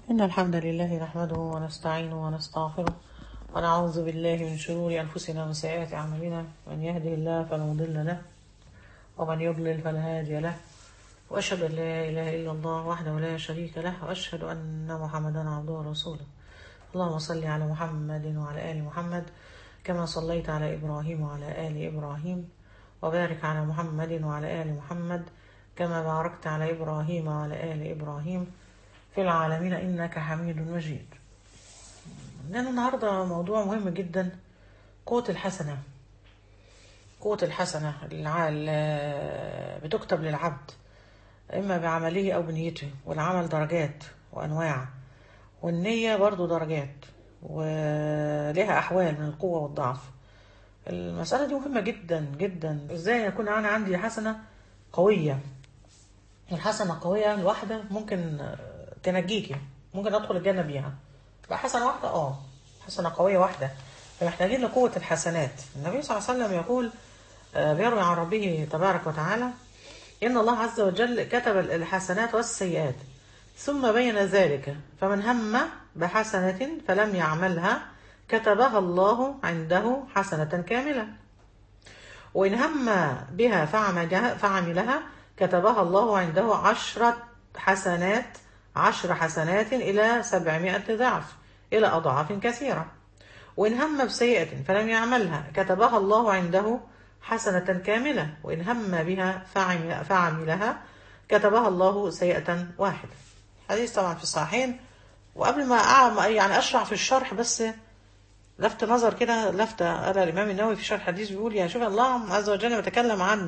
إن الحمد لله نحمده ونستعينه ونستغفره ونعوذ بالله من شرور أنفسنا وسيئات أعمالنا من يهده الله فلا مضل له ومن يضلل فلا هادي له وأشهد أن لا إله إلا الله وحده لا شريك له وأشهد أن محمدا عبده ورسوله اللهم صل على محمد وعلى آل محمد كما صليت على إبراهيم وعلى آل إبراهيم وبارك على محمد وعلى آل محمد كما باركت على إبراهيم وعلى آل إبراهيم في العالمين إنك حميد مجيد لأن النهاردة موضوع مهم جدا قوة الحسنة قوة الحسنة الع- ال- بتكتب للعبد إما بعمله أو بنيته والعمل درجات وأنواع والنية برضو درجات ولها أحوال من القوة والضعف المسألة دي مهمة جدا جدا إزاي يكون أنا عندي حسنة قوية الحسنة قوية الواحدة ممكن آه، تنجيكي ممكن أدخل الجنة بيها بقى حسنة واحدة اه حسنة قوية واحدة فمحتاجين لقوة الحسنات النبي صلى الله عليه وسلم يقول آه، بيروي عن ربه تبارك وتعالى إن الله عز وجل كتب الحسنات والسيئات ثم بين ذلك فمن هم بحسنة فلم يعملها كتبها الله عنده حسنة كاملة وإن هم بها فعملها, فعملها كتبها الله عنده عشرة حسنات عشر حسنات إلى سبعمائة ضعف إلى أضعاف كثيرة وإن هم بسيئة فلم يعملها كتبها الله عنده حسنة كاملة وإن هم بها فعمل فعملها كتبها الله سيئة واحدة حديث طبعا في الصحيحين وقبل ما أعلم يعني أشرح في الشرح بس لفت نظر كده لفتة قال الإمام النووي في شرح الحديث بيقول يعني شوف الله عز وجل يتكلم عن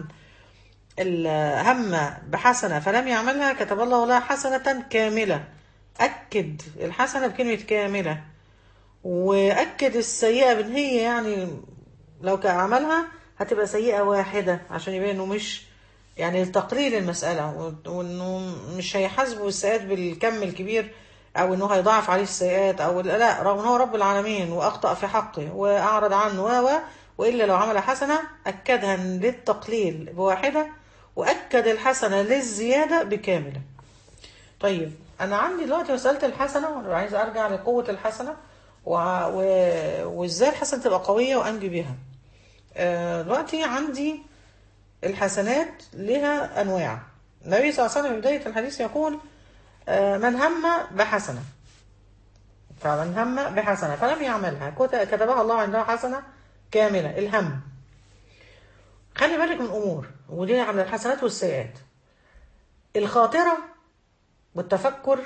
الهم بحسنة فلم يعملها كتب الله لها حسنة كاملة أكد الحسنة بكلمة كاملة وأكد السيئة بأن هي يعني لو كان عملها هتبقى سيئة واحدة عشان يبين إنه مش يعني لتقليل المسألة وإنه مش هيحاسبوا السيئات بالكم الكبير أو إنه هيضاعف عليه السيئات أو لا رغم إن هو رب العالمين وأخطأ في حقه وأعرض عنه و و وإلا لو عمل حسنة أكدها للتقليل بواحدة وأكد الحسنة للزيادة بكاملة طيب أنا عندي دلوقتي مسألة الحسنة وأنا عايز أرجع لقوة الحسنة و... و... وإزاي الحسنة تبقى قوية وأنجي بيها آه، دلوقتي عندي الحسنات لها أنواع النبي صلى الله عليه وسلم في بداية الحديث يقول آه، من هم بحسنة فمن هم بحسنة فلم يعملها كت- كتبها الله عنده حسنة كاملة الهم خلي بالك من أمور ودي على الحسنات والسيئات الخاطرة والتفكر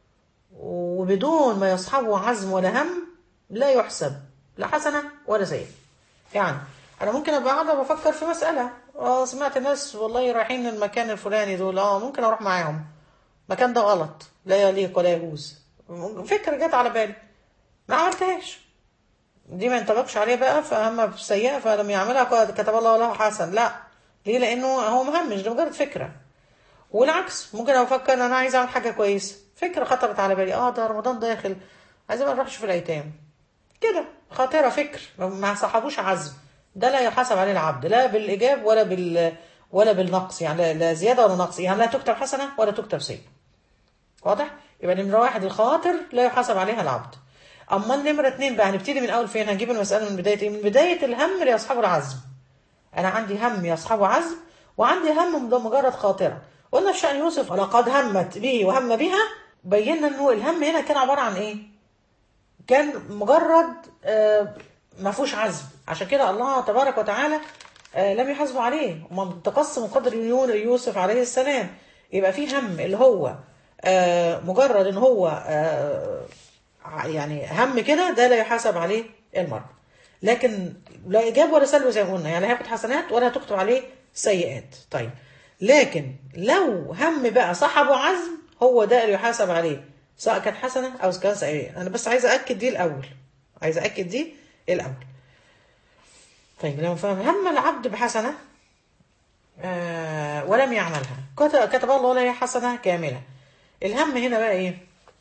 وبدون ما يصحبه عزم ولا هم لا يحسب لا حسنة ولا سيئة يعني أنا ممكن أبقى قاعدة بفكر في مسألة آه سمعت ناس والله رايحين المكان الفلاني دول اه ممكن أروح معاهم المكان ده غلط لا يليق ولا يجوز فكرة جت على بالي ما عملتهاش دي ما ينطبقش عليه بقى فأما بسيئة فلم يعملها كتب الله له حسن لا ليه لأنه هو مهمش ده مجرد فكرة والعكس ممكن افكر ان انا عايز اعمل حاجه كويسه فكره خطرت على بالي اه ده رمضان داخل عايز ما نروحش في الايتام كده خاطره فكر ما صاحبوش عزم ده لا يحاسب عليه العبد لا بالايجاب ولا بال ولا بالنقص يعني لا- لا زياده ولا نقص يعني لا تكتب حسنه ولا تكتب سيئه واضح يبقى نمره واحد الخاطر لا يحاسب عليها العبد اما النمره اتنين بقى هنبتدي من اول فين هنجيب المساله من بدايه ايه من بدايه الهم لاصحاب العزم انا عندي هم يصحبه عزم وعندي هم ده مجرد خاطره قلنا في شأن يوسف ولقد همت به وهم بها بينا انه الهم هنا كان عباره عن ايه كان مجرد آه، ما فيهوش عزم عشان كده الله تبارك وتعالى آه، لم يحاسبه عليه ومن تقسم قدر يون- يوسف عليه السلام يبقى في هم اللي هو آه، مجرد ان هو آه، ع- يعني هم كده ده لا يحاسب عليه المرء لكن لا ايجاب ولا سلب زي ما قلنا يعني لا هياخد حسنات ولا تكتب عليه سيئات طيب لكن لو هم بقى صاحبه عزم هو ده اللي يحاسب عليه سواء كان حسنه او كان سيئه انا بس عايزه اكد دي الاول عايزه اكد دي الاول طيب لو فهم هم العبد بحسنه آه ولم يعملها كت- كتب الله له حسنه كامله الهم هنا بقى ايه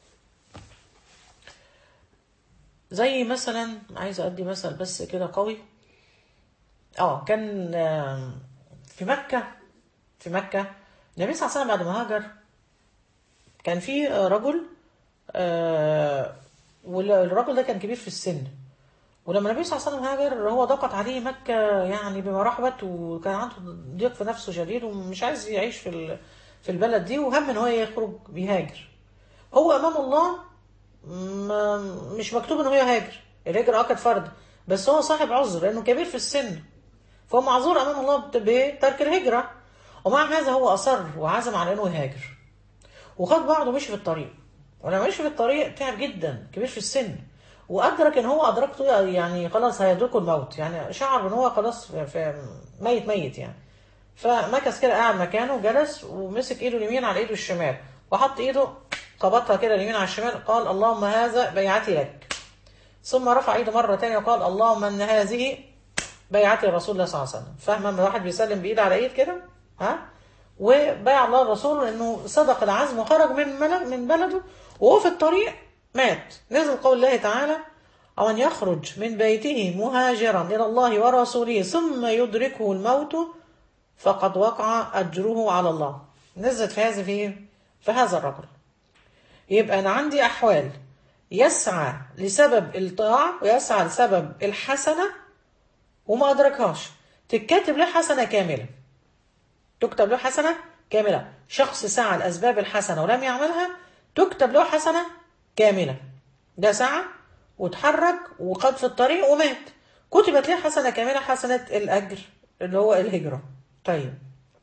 زي مثلا عايزه ادي مثل بس كده قوي اه كان آه، في مكه في مكه النبي صلى الله عليه وسلم بعد ما هاجر كان في رجل آه والراجل ده كان كبير في السن ولما النبي صلى الله عليه وسلم هاجر هو ضاقت عليه مكة يعني بما رحبت وكان عنده ضيق في نفسه شديد ومش عايز يعيش في ال- في البلد دي وهم ان هو يخرج بيهاجر هو امام الله ما مش مكتوب ان هو يهاجر الهجرة اه كانت فرض بس هو صاحب عذر لانه كبير في السن فهو معذور امام الله بت- بترك الهجرة ومع هذا هو اصر وعزم على انه يهاجر وخد بعضه مشي في الطريق ولما مشي في الطريق تعب جدا كبير في السن وادرك ان هو ادركته يعني خلاص هيدركه الموت يعني شعر ان هو خلاص في في ميت ميت يعني فمكث كده قاعد مكانه جلس ومسك ايده اليمين على ايده الشمال وحط ايده قبضها كده اليمين على الشمال قال اللهم هذا بيعتي لك ثم رفع ايده مره تانية وقال اللهم ان هذه بيعتي رسول الله صلى الله عليه وسلم فاهمه ان واحد بيسلم بايد على ايد كده ها وبايع الله الرسول انه صدق العزم وخرج من مل- من بلده وهو في الطريق مات نزل قول الله تعالى أو أن يخرج من بيته مهاجرا إلى الله ورسوله ثم يدركه الموت فقد وقع أجره على الله نزلت في هذا في في هذا الرجل يبقى أنا عندي أحوال يسعى لسبب الطاعة ويسعى لسبب الحسنة وما أدركهاش تتكتب له حسنة كاملة تكتب له حسنة كاملة شخص سعى لأسباب الحسنة ولم يعملها تكتب له حسنة كاملة ده سعى وتحرك وقد في الطريق ومات كتبت له حسنة كاملة حسنة الأجر اللي هو الهجرة طيب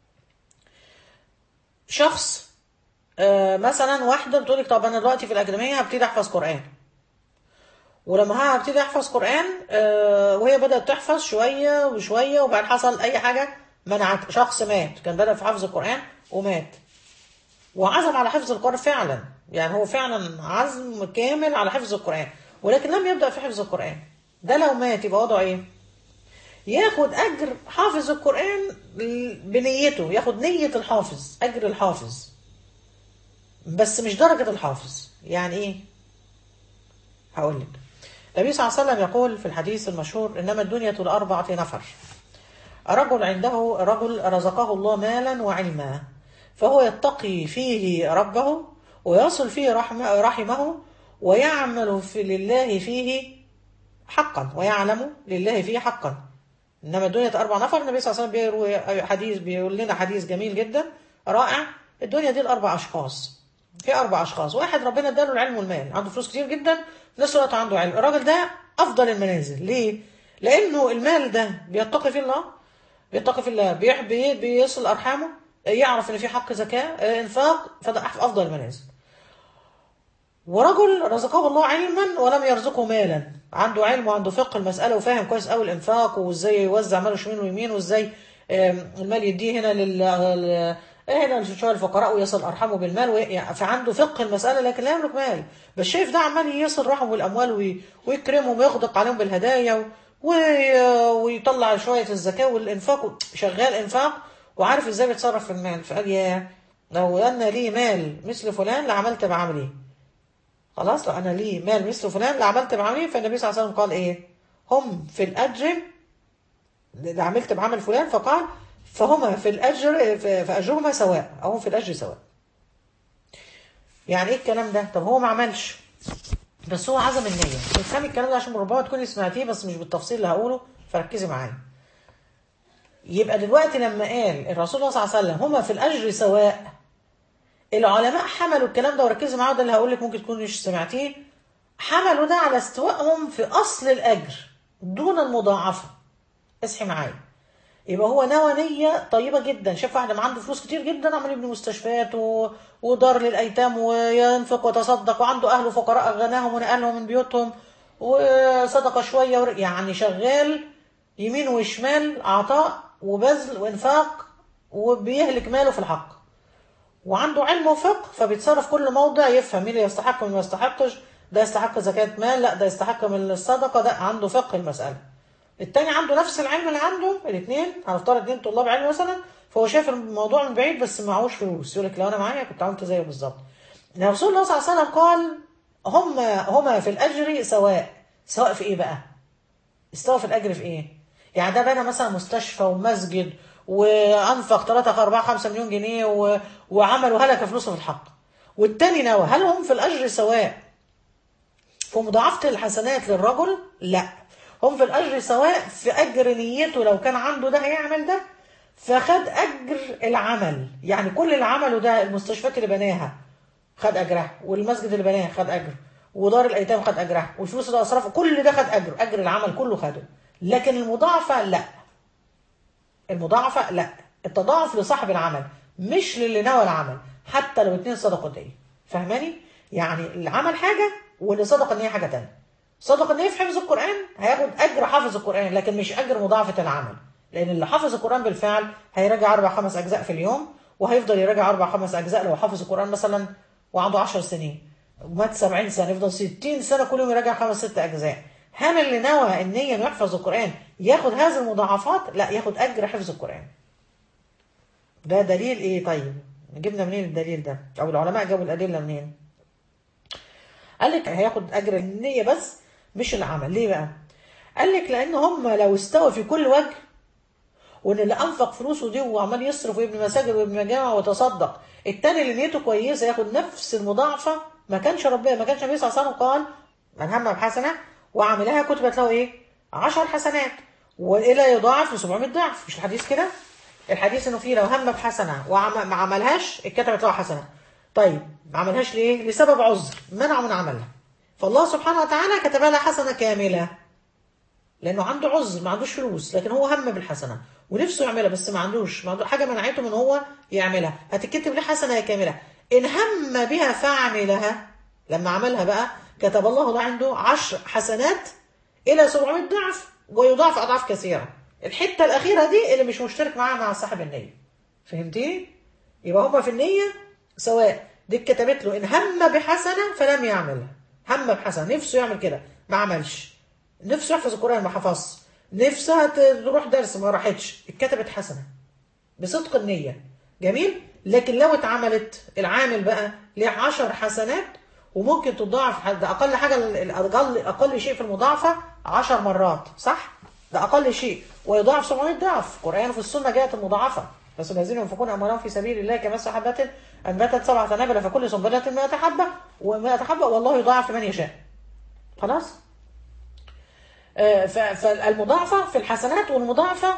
شخص آه مثلا واحدة بتقولك طب أنا دلوقتي في الأكاديمية هبتدي أحفظ قرآن ولما هبتدي أحفظ قرآن آه وهي بدأت تحفظ شوية وشوية وبعد حصل أي حاجة منعت شخص مات كان بدأ في حفظ القرآن ومات وعزم على حفظ القرآن فعلا يعني هو فعلا عزم كامل على حفظ القرآن ولكن لم يبدأ في حفظ القرآن ده لو مات يبقى وضعه ايه ياخد أجر حافظ القرآن بنيته ياخد نية الحافظ أجر الحافظ بس مش درجة الحافظ يعني ايه هقول لك النبي صلى الله عليه وسلم يقول في الحديث المشهور إنما الدنيا لأربعة نفر رجل عنده رجل رزقه الله مالا وعلما فهو يتقي فيه ربه ويصل فيه رحمه, رحمه ويعمل في لله فيه حقا ويعلم لله فيه حقا إنما الدنيا أربع نفر النبي صلى الله عليه وسلم بيروي حديث بيقول لنا حديث جميل جدا رائع الدنيا دي الأربع أشخاص في أربع أشخاص واحد ربنا اداله العلم والمال عنده فلوس كتير جدا في نفس الوقت عنده علم الراجل ده أفضل المنازل ليه؟ لأنه المال ده بيتقي في الله بيتقي في الله بيحب بيصل أرحامه يعرف إن في حق زكاة إنفاق فده أفضل المنازل ورجل رزقه الله علما ولم يرزقه مالا عنده علم وعنده فقه المسألة وفاهم كويس قوي الإنفاق وإزاي يوزع ماله شمال ويمين وإزاي المال يديه هنا لل هنا شوية الفقراء ويصل أرحامه بالمال وي... فعنده فقه المسألة لكن لا يملك مال بس شايف ده عمال يصل رحمه بالأموال وي... ويكرمهم ويغدق عليهم بالهدايا و... ويطلع شوية الزكاة والإنفاق شغال إنفاق وعارف إزاي بيتصرف في المال فقال يا لو أن لي مال مثل فلان لعملت بعملي خلاص لو أنا لي مال مثل فلان لعملت بعملي فالنبي صلى الله عليه وسلم قال إيه هم في الأجر اللي عملت بعمل فلان فقال فهما في الأجر فأجرهما سواء أو هم في الأجر سواء يعني إيه الكلام ده طب هو ما عملش بس هو عزم النية تفهمي الكلام ده عشان ربما تكوني سمعتيه بس مش بالتفصيل اللي هقوله فركزي معايا يبقى دلوقتي لما قال الرسول صلى الله عليه وسلم هما في الأجر سواء العلماء حملوا الكلام ده وركزوا معاه ده اللي هقول لك ممكن تكوني مش سمعتيه حملوا ده على استوائهم في أصل الأجر دون المضاعفة اصحي معايا يبقى هو نوى نية طيبة جدا شاف واحد ما عنده فلوس كتير جدا عمال يبني مستشفيات و... ودار للأيتام وينفق وتصدق وعنده أهله فقراء غناهم ونقلهم من بيوتهم وصدقة شوية ور... يعني شغال يمين وشمال عطاء وبذل وإنفاق وبيهلك ماله في الحق وعنده علم وفقه فبيتصرف كل موضع يفهم مين اللي يستحق ومين ما يستحقش ده يستحق زكاة مال لا ده يستحق من الصدقة ده عنده فقه المسألة التاني عنده نفس العلم اللي عنده الاثنين هنفترض اتنين طلاب علم مثلا فهو شايف الموضوع من بعيد بس معهوش فلوس يقول لك لو انا معايا كنت عملت زيه بالظبط رسول الله صلى الله عليه وسلم قال هما هما في الاجر سواء سواء في ايه بقى استوى في الاجر في ايه يعني ده بنى مثلا مستشفى ومسجد وانفق 3 4 5 مليون جنيه و... وعمل وهلك فلوسه في الحق والتاني نوى هل هم في الأجر سواء في مضاعفة الحسنات للرجل لا هم في الأجر سواء في أجر نيته لو كان عنده ده هيعمل ده فخد أجر العمل يعني كل اللي عمله ده المستشفيات اللي بناها خد أجرها والمسجد اللي بناه خد أجر ودار الأيتام خد أجرها والفلوس اللي أصرفها كل ده خد أجر أجر العمل كله خده لكن المضاعفة لا المضاعفة لا التضاعف لصاحب العمل مش للي نوى العمل حتى لو اتنين صدقوا النية فاهماني؟ يعني اللي عمل حاجة واللي صدق النية حاجة تانية صدق النية في حفظ القرآن هياخد أجر حافظ القرآن لكن مش أجر مضاعفة العمل لأن اللي حافظ القرآن بالفعل هيراجع أربع خمس أجزاء في اليوم وهيفضل يراجع أربع خمس أجزاء لو حافظ القرآن مثلا وعنده 10 سنين ومات 70 سنة يفضل 60 سنة كل يوم يراجع خمس ست أجزاء هل اللي نوى النية إنه يحفظ القرآن ياخد هذه المضاعفات؟ لا ياخد أجر حفظ القرآن ده دليل إيه طيب؟ جبنا منين الدليل ده؟ أو العلماء جابوا الأدلة منين؟ قال لك هياخد أجر النية بس مش العمل ليه بقى؟ قال لك لأن هم لو استوى في كل وجه وان اللي انفق فلوسه دي وعمال يصرف ويبني مساجد ويبني مجامع وتصدق التاني اللي نيته كويسه ياخد نفس المضاعفه ما كانش ربنا ما كانش النبي صلى الله عليه وسلم قال من هم بحسنه وعملها كتبت له ايه؟ 10 حسنات والى يضاعف ل 700 ضعف مش الحديث كده؟ الحديث انه فيه لو هم بحسنه وما عملهاش اتكتبت له حسنه طيب ما عملهاش ليه؟ لسبب عذر منع من عملها فالله سبحانه وتعالى كتب لها حسنه كامله لانه عنده عذر ما عندوش فلوس لكن هو هم بالحسنه ونفسه يعملها بس ما عندوش ما عنده حاجه منعته من هو يعملها هتتكتب له حسنه كامله ان هم بها فعملها لما عملها بقى كتب الله له عنده عشر حسنات الى 700 ضعف ويضاعف اضعاف كثيره الحته الاخيره دي اللي مش مشترك معاها مع صاحب النيه فهمتي يبقى هما في النيه سواء دي اتكتبت له ان هم بحسنه فلم يعملها هم بحسنه نفسه يعمل كده ما عملش نفسه يحفظ القرآن ما حفظش نفسها تروح درس ما راحتش اتكتبت حسنة بصدق النية جميل لكن لو اتعملت العامل بقى ليه 10 حسنات وممكن تضاعف ده اقل حاجه الاقل اقل شيء في المضاعفه 10 مرات صح ده اقل شيء ويضاعف 700 ضعف القران في السنه جاءت المضاعفه بس الذين ينفقون اموالهم في سبيل الله كمثل حبه انبتت سبع سنابل فكل سنبله 100 حبه و100 حبه والله يضاعف لمن يشاء خلاص فالمضاعفة في الحسنات والمضاعفة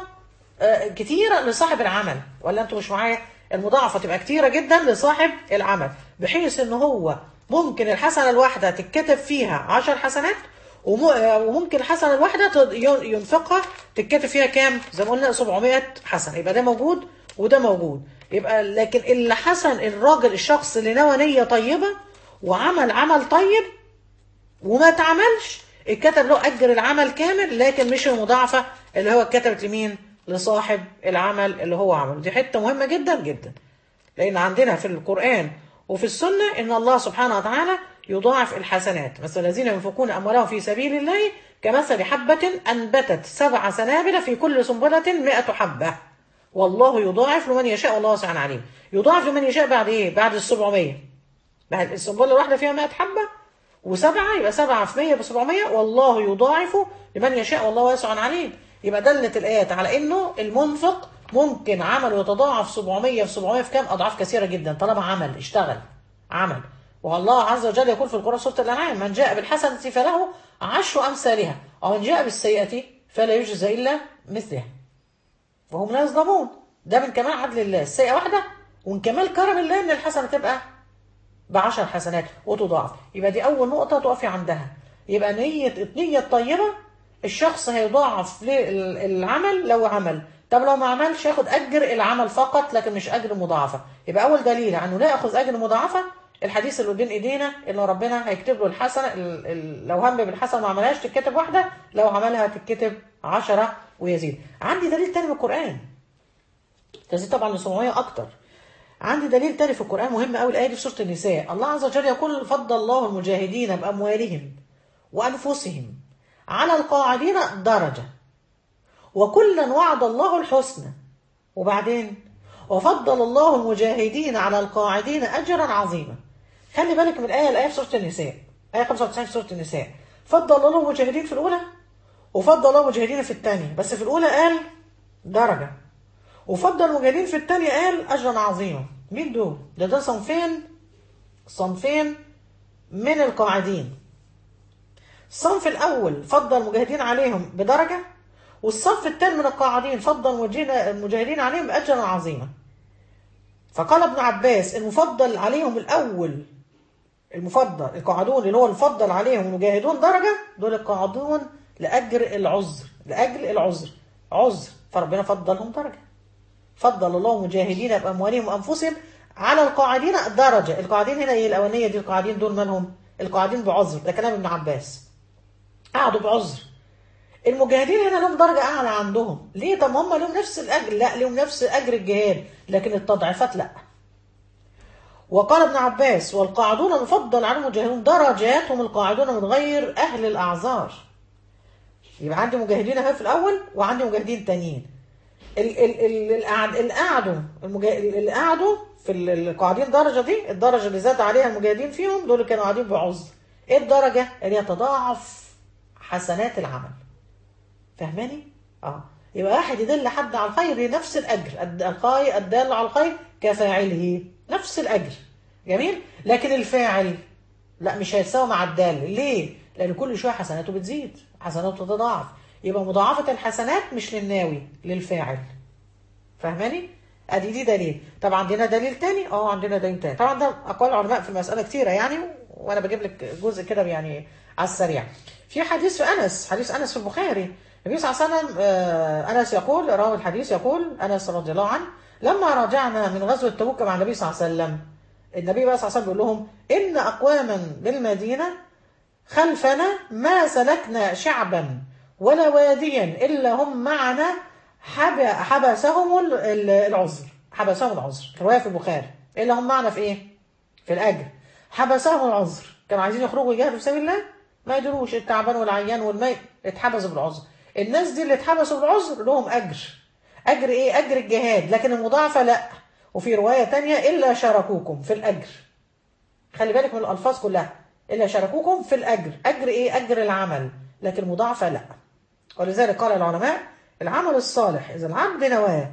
كتيرة لصاحب العمل ولا انتوا مش معايا المضاعفة تبقى كتيرة جدا لصاحب العمل بحيث ان هو ممكن الحسنة الواحدة تتكتب فيها عشر حسنات وممكن الحسنة الواحدة ينفقها تتكتب فيها كام زي ما قلنا 700 حسنة يبقى ده موجود وده موجود يبقى لكن اللي حسن الراجل الشخص اللي نوى نية طيبة وعمل عمل طيب وما تعملش اتكتب له اجر العمل كامل لكن مش المضاعفه اللي هو اتكتبت لمين لصاحب العمل اللي هو عمله دي حته مهمه جدا جدا لان عندنا في القران وفي السنه ان الله سبحانه وتعالى يضاعف الحسنات مثل الذين ينفقون اموالهم في سبيل الله كمثل حبه انبتت سبع سنابل في كل سنبله 100 حبه والله يضاعف لمن يشاء والله واسع عليم يضاعف لمن يشاء بعد ايه بعد ال 700 بعد السنبله الواحده فيها 100 حبه وسبعة يبقى سبعة في مية بسبعمية والله يضاعف لمن يشاء والله واسع عليم يبقى دلت الآيات على إنه المنفق ممكن عمله يتضاعف 700 في 700 في كام أضعاف كثيرة جدا طالما عمل اشتغل عمل والله عز وجل يقول في القرآن سورة الأنعام من جاء بالحسنة فله عشر أمثالها ومن جاء بالسيئة فلا يجزى إلا مثلها وهم لا يظلمون ده من كمال عدل الله السيئة واحدة ومن كمال كرم الله إن الحسنة تبقى بعشر حسنات وتضاعف يبقى دي أول نقطة تقفي عندها يبقى نية النية الطيبة الشخص هيضاعف العمل لو عمل طب لو ما عملش ياخد أجر العمل فقط لكن مش أجر مضاعفة يبقى أول دليل عنه لا يأخذ أجر مضاعفة الحديث اللي بين ايدينا ان ربنا هيكتب له الحسنه ال ال لو هم بالحسنه ما عملهاش تتكتب واحده لو عملها تتكتب عشرة ويزيد عندي دليل تاني من القران تزيد طبعا ل 700 اكتر عندي دليل تاني في القرآن مهم قوي الآية دي في سورة النساء الله عز وجل يقول فضل الله المجاهدين بأموالهم وأنفسهم على القاعدين درجة وكلا وعد الله الحسنى وبعدين وفضل الله المجاهدين على القاعدين أجرا عظيما خلي بالك من الآية الآية في سورة النساء آية 95 في سورة النساء فضل الله المجاهدين في الأولى وفضل الله المجاهدين في الثانية بس في الأولى قال درجة وفضل المجاهدين في الثانية قال أجرا عظيما مين دول؟ ده ده صنفين صنفين من القاعدين الصنف الأول فضل المجاهدين عليهم بدرجة والصف الثاني من القاعدين فضل المجاهدين- المجاهدين عليهم بأجرا عظيما فقال ابن عباس المفضل عليهم الأول المفضل القاعدون اللي هو المفضل عليهم المجاهدون درجة دول القاعدون لأجر العذر لأجل العذر عذر فربنا فضلهم درجة فضل الله المجاهدين بأموالهم وأنفسهم على القاعدين درجة القاعدين هنا ايه الأولانية دي القاعدين دول مالهم القاعدين بعذر ده كلام ابن عباس قعدوا بعذر المجاهدين هنا لهم درجة أعلى عندهم ليه طب هم لهم نفس الأجر لا لهم نفس أجر الجهاد لكن التضعيفات لا وقال ابن عباس والقاعدون المفضل على المجاهدون درجاتهم القاعدون من غير أهل الأعذار يبقى عندي مجاهدين اهي في الأول وعندي مجاهدين تانيين ال- ال- ال- القعد- اللي قعدوا المجا- اللي قعدوا في ال- القاعدين درجة دي الدرجة اللي زاد عليها المجاهدين فيهم دول اللي كانوا قاعدين بعذر ايه الدرجة اللي هي تضاعف حسنات العمل فاهماني؟ اه يبقى واحد يدل حد على الخير نفس الاجر الد- الخير الدال على الخير كفاعله نفس الاجر جميل لكن الفاعل لا مش هيتساوي مع الدال ليه؟ لان كل شويه حسناته بتزيد حسناته تتضاعف يبقى مضاعفه الحسنات مش للناوي للفاعل فاهماني؟ ادي دي دليل طبعا عندنا دليل تاني اه عندنا دليل تاني طبعا ده اقوال العلماء في المساله كتيره يعني وانا بجيب لك جزء كده يعني على السريع في حديث في انس حديث انس في البخاري النبي صلى الله عليه وسلم آه، انس يقول راوي الحديث يقول انس رضي الله عنه لما رجعنا من غزوه تبوك مع النبي صلى الله عليه وسلم النبي بقى صلى الله عليه وسلم بيقول لهم ان اقواما بالمدينه خلفنا ما سلكنا شعبا ولا واديا إلا هم معنا حب حبسهم ال- ال- العذر حبسهم العذر رواية في البخاري إلا هم معنا في إيه؟ في الأجر حبسهم العذر كانوا عايزين يخرجوا يجاهدوا في سبيل الله ما يدروش التعبان والعيان والميت اتحبسوا بالعذر الناس دي اللي اتحبسوا بالعذر لهم أجر أجر إيه؟ أجر الجهاد لكن المضاعفة لا وفي رواية تانية إلا شاركوكم في الأجر خلي بالك من الألفاظ كلها إلا شاركوكم في الأجر أجر إيه؟ أجر العمل لكن مضاعفة لا ولذلك قال العلماء العمل الصالح إذا العبد نواه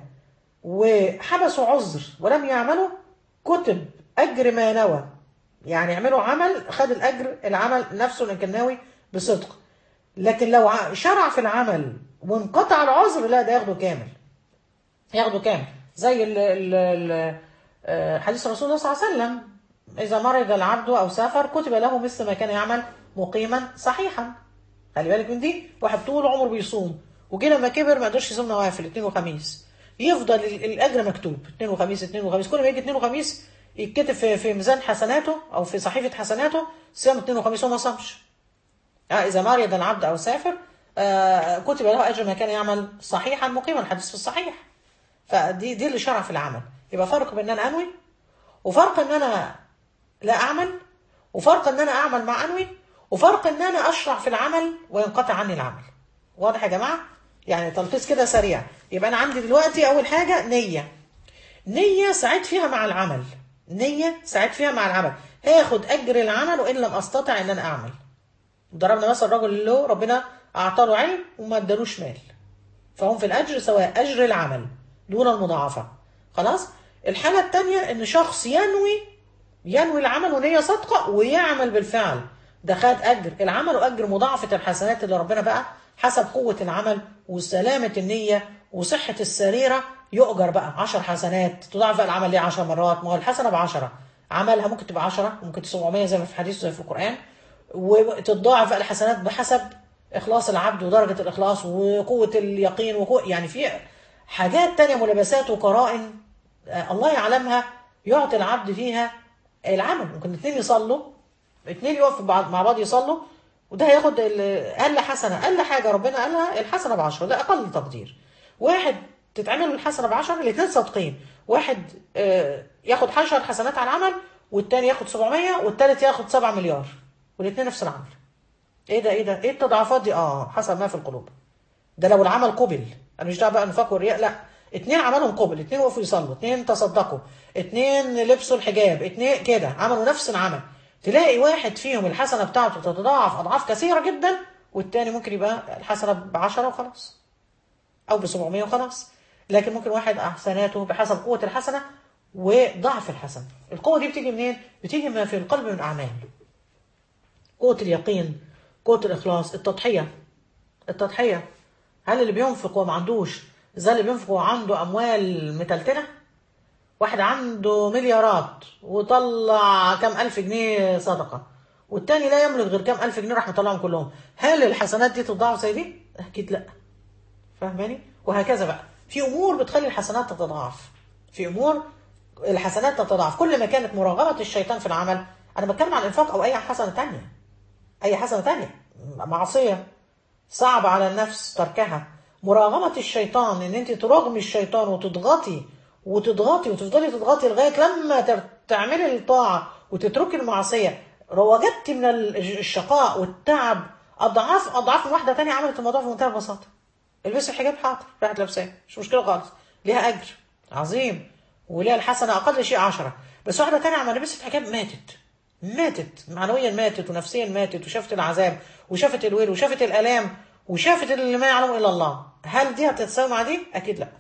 وحبسوا عذر ولم يعملوا كتب أجر ما نوى يعني يعملوا عمل خد الأجر العمل نفسه اللي كان ناوي بصدق لكن لو ع- شرع في العمل وانقطع العذر لا ده ياخده كامل ياخده كامل زي ال ال ال آه، حديث رسول الله صلى الله عليه وسلم إذا مرض العبد أو سافر كتب له مثل ما كان يعمل مقيما صحيحا خلي بالك من دي واحد طول عمره بيصوم وجه لما كبر ما قدرش يصوم نوافل اثنين وخميس يفضل ال- الاجر مكتوب اثنين وخميس اثنين وخميس كل ما يجي اثنين وخميس يتكتب في في ميزان حسناته او في صحيفه حسناته صيام اثنين وخميس وما صامش آه اذا مرض العبد او سافر آه كتب له اجر ما كان يعمل صحيحا مقيما الحديث في الصحيح فدي دي اللي شرع في العمل يبقى فرق بين ان انا انوي وفرق ان انا لا اعمل وفرق ان انا اعمل مع انوي وفرق ان انا اشرع في العمل وينقطع عني العمل واضح يا جماعه يعني تلخيص كده سريع يبقى انا عندي دلوقتي اول حاجه نيه نيه ساعدت فيها مع العمل نيه ساعدت فيها مع العمل هاخد اجر العمل وان لم استطع ان انا اعمل ضربنا مثلا الرجل اللي له ربنا اعطى له علم وما ادالوش مال فهم في الاجر سواء اجر العمل دون المضاعفه خلاص الحاله الثانيه ان شخص ينوي ينوي العمل ونية صادقة ويعمل بالفعل ده خد أجر العمل وأجر مضاعفة الحسنات اللي ربنا بقى حسب قوة العمل وسلامة النية وصحة السريرة يؤجر بقى عشر حسنات تضاعف بقى العمل ليه عشر مرات ما هو الحسنة بعشرة عملها ممكن تبقى عشرة ممكن 700 زي ما في الحديث زي في القرآن وتضاعف بقى الحسنات بحسب إخلاص العبد ودرجة الإخلاص وقوة اليقين وقوة يعني في حاجات تانية ملابسات وقرائن آه، الله يعلمها يعطي العبد فيها العمل ممكن اثنين يصلوا اثنين يقفوا بعض- مع بعض يصلوا وده هياخد ال- اقل حسنه اقل حاجه ربنا قالها الحسنه بعشره ده اقل تقدير واحد تتعمل له الحسنه بعشره الاثنين صادقين واحد آه، ياخد 10 حسنات على العمل والتاني ياخد 700 والتالت ياخد 7 مليار والاثنين نفس العمل ايه ده ايه ده ايه التضاعفات دي اه حسب ما في القلوب ده لو العمل قبل انا مش دعوه بقى نفاق والرياء لا اتنين عملهم قبل اتنين وقفوا يصلوا اتنين تصدقوا اتنين لبسوا الحجاب اتنين كده عملوا نفس العمل تلاقي واحد فيهم الحسنه بتاعته تتضاعف اضعاف كثيره جدا والتاني ممكن يبقى الحسنه ب 10 وخلاص او ب 700 وخلاص لكن ممكن واحد احسناته بحسب قوه الحسنه وضعف الحسن القوة دي بتيجي منين؟ بتيجي ما في القلب من أعمال قوة اليقين قوة الإخلاص التضحية التضحية هل اللي بينفق وما عندوش زي اللي بينفق وعنده أموال متلتنة واحد عنده مليارات وطلع كام ألف جنيه صدقة والتاني لا يملك غير كام ألف جنيه راح مطلعهم كلهم هل الحسنات دي تضاعف زي دي؟ أكيد لأ فاهماني؟ وهكذا بقى في أمور بتخلي الحسنات تتضاعف في أمور الحسنات تتضاعف كل ما كانت مراغمة الشيطان في العمل أنا بتكلم عن الإنفاق أو أي حسنة تانية أي حسنة تانية معصية صعب على النفس تركها مراغمة الشيطان ان انت تراغمي الشيطان وتضغطي وتضغطي وتفضلي تضغطي لغاية لما تر- تعملي الطاعة وتتركي المعصية وجدتي من ال- الشقاء والتعب أضعاف أضعاف من واحدة تانية عملت الموضوع في منتهى البساطة البسي الحجاب حاضر راحت لابساه مش مشكلة خالص ليها أجر عظيم وليها الحسنة أقل شيء عشرة بس واحدة تانية عملت لبست الحجاب ماتت ماتت معنويا ماتت ونفسيا ماتت وشافت العذاب وشافت الويل وشافت الالام وشافت اللي ما يعلمه الا الله هل دي هتتساوي مع دي اكيد لا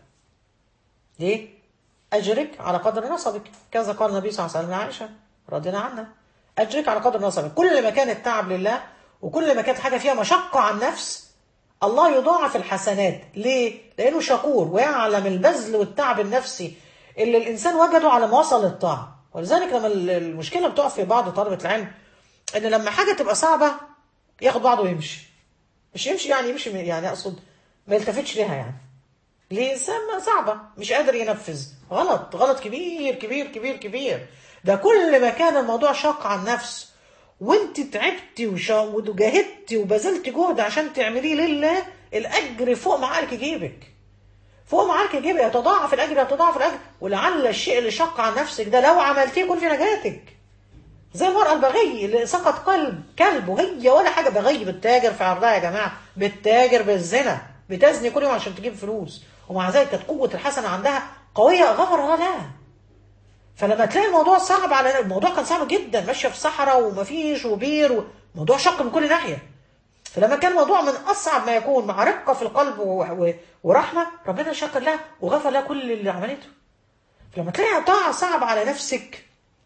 ليه اجرك على قدر نصبك كذا قال النبي صلى الله عليه وسلم لعائشه رضينا عنها اجرك على قدر نصبك كل ما كان التعب لله وكل ما كانت حاجه فيها مشقه على النفس الله يضاعف الحسنات ليه لانه شكور ويعلم البذل والتعب النفسي اللي الانسان وجده على ما وصل للطاعه ولذلك لما ال- المشكله بتقع في بعض طلبه العلم ان لما حاجه تبقى صعبه ياخد بعضه ويمشي مش يمشي يعني يمشي من- يعني اقصد ما يلتفتش ليها يعني ليه سما صعبة مش قادر ينفذ غلط غلط كبير كبير كبير كبير ده كل ما كان الموضوع شاق على النفس وانت تعبتي وشا- وجاهدتي وبذلتي جهد عشان تعمليه لله الاجر فوق ما عقلك يجيبك فوق ما عقلك يجيبك يتضاعف الاجر يتضاعف الاجر ولعل الشيء اللي شق على نفسك ده لو عملتيه يكون في نجاتك زي المرأة البغي اللي سقط قلب كلب وهي ولا حاجة بغي بتتاجر في عرضها يا جماعة بتتاجر بالزنا بتزني كل يوم عشان تجيب فلوس ومع ذلك كانت قوة الحسنة عندها قوية غفر الله لها فلما تلاقي الموضوع صعب على الموضوع كان صعب جدا ماشية في صحراء ومفيش وبير وموضوع شق من كل ناحية فلما كان الموضوع من أصعب ما يكون مع رقة في القلب و- و- ورحمة ربنا شكر لها وغفر لها كل اللي عملته فلما تلاقي طاعة صعب على نفسك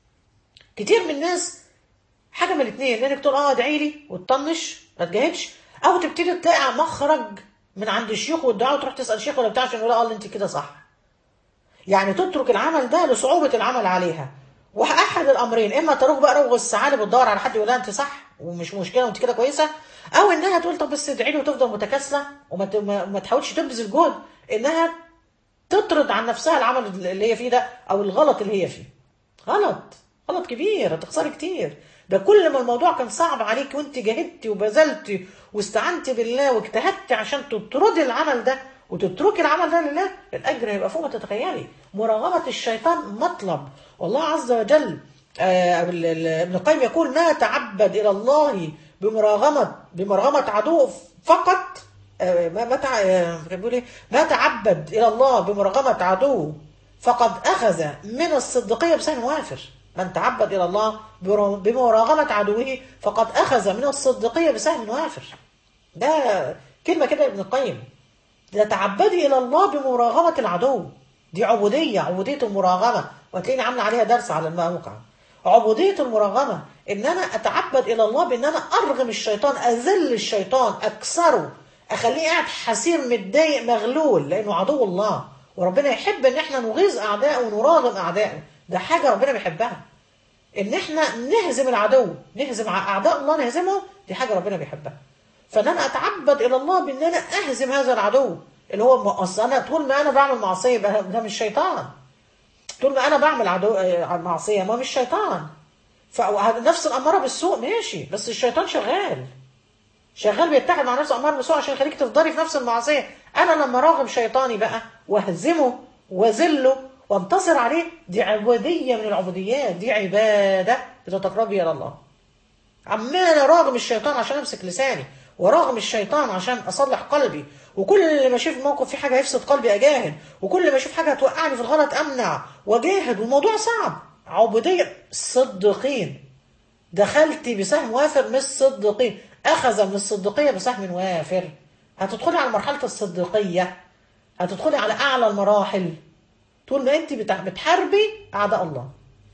كتير من الناس حاجه من الاثنين انك تقول اه ادعي لي وتطنش ما تجاهدش او تبتدي تلاقي مخرج من عند الشيوخ والدعاء وتروح تسال الشيخ ولا بتاع عشان يقول اه انت كده صح يعني تترك العمل ده لصعوبه العمل عليها واحد الامرين اما تروح بقى روغ السعاده بتدور على حد يقول لها انت صح ومش مشكله وانت كده كويسه او انها تقول طب بس ادعي لي وتفضل متكاسله وما ت- ما ما تحاولش تبذل جهد انها تطرد عن نفسها العمل اللي هي فيه ده او الغلط اللي هي فيه غلط غلط كبير هتخسري كتير ده كل ما الموضوع كان صعب عليك وانت جاهدتي وبذلتي واستعنتي بالله واجتهدتي عشان تطردي العمل ده وتتركي العمل ده لله الاجر هيبقى فوق ما تتخيلي مراغمه الشيطان مطلب والله عز وجل آه ال- ال- ابن القيم يقول ما تعبد الى الله بمراغمه بمراغمه عدو فقط آه، ما ما تع... آه، كان بيقول ايه ما تعبد الى الله بمراغمه عدو فقد اخذ من الصديقيه بسهم وافر من تعبد الى الله بر- بمراغمه عدوه فقد اخذ من الصديقيه بسهم وافر ده كلمه كده ابن القيم ده تعبدي الى الله بمراغمه العدو دي عبوديه عبوديه المراغمه وهتلاقيني عامله عليها درس على الموقع عبوديه المراغمه ان انا اتعبد الى الله بان انا ارغم الشيطان اذل الشيطان اكسره اخليه قاعد حسير متضايق مغلول لانه عدو الله وربنا يحب ان احنا نغيظ اعدائه ونراغم اعدائه ده حاجه ربنا بيحبها ان احنا نهزم العدو نهزم ع- اعداء الله نهزمهم دي حاجه ربنا بيحبها فان انا اتعبد الى الله بان انا اهزم هذا العدو اللي هو م- أصل انا طول ما انا بعمل معصيه يبقى ده مش شيطان طول ما انا بعمل عدو آه، معصيه ما مش شيطان فنفس الاماره بالسوء ماشي بس الشيطان شغال شغال بيتحد مع نفسه امر بالسوء عشان يخليك تفضلي في نفس المعصيه انا لما راغب شيطاني بقى واهزمه واذله وانتصر عليه دي عبوديه من العبوديات دي عباده بتتقربي الى الله عمال اراغم الشيطان عشان امسك لساني وراغم الشيطان عشان اصلح قلبي وكل ما اشوف موقف في حاجه هيفسد قلبي اجاهد وكل ما اشوف حاجه هتوقعني في الغلط امنع واجاهد والموضوع صعب عبوديه صدقين دخلتي بسهم وافر من الصديقين اخذ من الصديقيه بسهم وافر هتدخلي على مرحله الصديقيه هتدخلي على اعلى المراحل طول ما انت بتع- بتحاربي اعداء الله